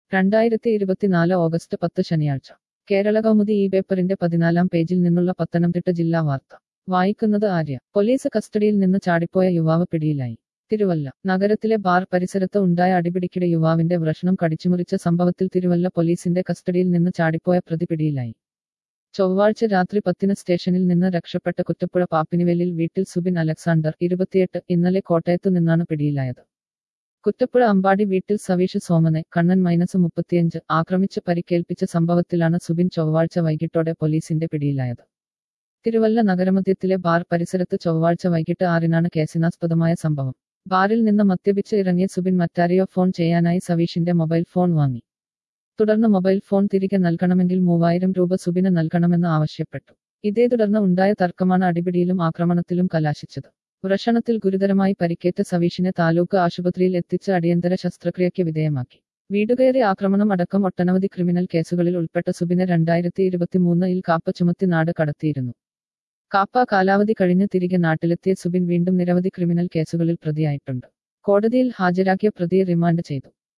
രണ്ടായിരത്തി ഇരുപത്തിനാല് ഓഗസ്റ്റ് പത്ത് ശനിയാഴ്ച കേരള കൗമുദി ഈ പേപ്പറിന്റെ പതിനാലാം പേജിൽ നിന്നുള്ള പത്തനംതിട്ട ജില്ലാ വാർത്ത വായിക്കുന്നത് ആര്യ പോലീസ് കസ്റ്റഡിയിൽ നിന്ന് ചാടിപ്പോയ യുവാവ് പിടിയിലായി തിരുവല്ല നഗരത്തിലെ ബാർ പരിസരത്ത് ഉണ്ടായ അടിപിടിക്കിടെ യുവാവിന്റെ വൃഷണം കടിച്ചുമുറിച്ച സംഭവത്തിൽ തിരുവല്ല പോലീസിന്റെ കസ്റ്റഡിയിൽ നിന്ന് ചാടിപ്പോയ പ്രതി പിടിയിലായി ചൊവ്വാഴ്ച രാത്രി പത്തിന് സ്റ്റേഷനിൽ നിന്ന് രക്ഷപ്പെട്ട കുറ്റപ്പുഴ പാപ്പിനിവേലിൽ വീട്ടിൽ സുബിൻ അലക്സാണ്ടർ ഇരുപത്തിയെട്ട് ഇന്നലെ കോട്ടയത്തു നിന്നാണ് പിടിയിലായത് കുറ്റപ്പുഴ അമ്പാടി വീട്ടിൽ സവീഷ് സോമനെ കണ്ണൻ മൈനസ് മുപ്പത്തിയഞ്ച് ആക്രമിച്ച് പരിക്കേൽപ്പിച്ച സംഭവത്തിലാണ് സുബിൻ ചൊവ്വാഴ്ച വൈകിട്ടോടെ പോലീസിന്റെ പിടിയിലായത് തിരുവല്ല നഗരമധ്യത്തിലെ ബാർ പരിസരത്ത് ചൊവ്വാഴ്ച വൈകിട്ട് ആറിനാണ് കേസിനാസ്പദമായ സംഭവം ബാറിൽ നിന്ന് മദ്യപിച്ച് ഇറങ്ങിയ സുബിൻ മറ്റാരെയോ ഫോൺ ചെയ്യാനായി സവീഷിന്റെ മൊബൈൽ ഫോൺ വാങ്ങി തുടർന്ന് മൊബൈൽ ഫോൺ തിരികെ നൽകണമെങ്കിൽ മൂവായിരം രൂപ സുബിന് നൽകണമെന്ന് ആവശ്യപ്പെട്ടു ഇതേ തുടർന്ന് ഉണ്ടായ തർക്കമാണ് അടിപിടിയിലും ആക്രമണത്തിലും കലാശിച്ചത് വൃഷണത്തിൽ ഗുരുതരമായി പരിക്കേറ്റ സവീഷിനെ താലൂക്ക് ആശുപത്രിയിൽ എത്തിച്ച് അടിയന്തര ശസ്ത്രക്രിയയ്ക്ക് വിധേയമാക്കി വീടുകയറി ആക്രമണം അടക്കം ഒട്ടനവധി ക്രിമിനൽ കേസുകളിൽ ഉൾപ്പെട്ട സുബിനെ രണ്ടായിരത്തി ഇരുപത്തിമൂന്നിൽ കാപ്പ ചുമത്തി നാട് കടത്തിയിരുന്നു കാപ്പ കാലാവധി കഴിഞ്ഞ് തിരികെ നാട്ടിലെത്തിയ സുബിൻ വീണ്ടും നിരവധി ക്രിമിനൽ കേസുകളിൽ പ്രതിയായിട്ടുണ്ട് കോടതിയിൽ ഹാജരാക്കിയ പ്രതിയെ റിമാൻഡ് ചെയ്തു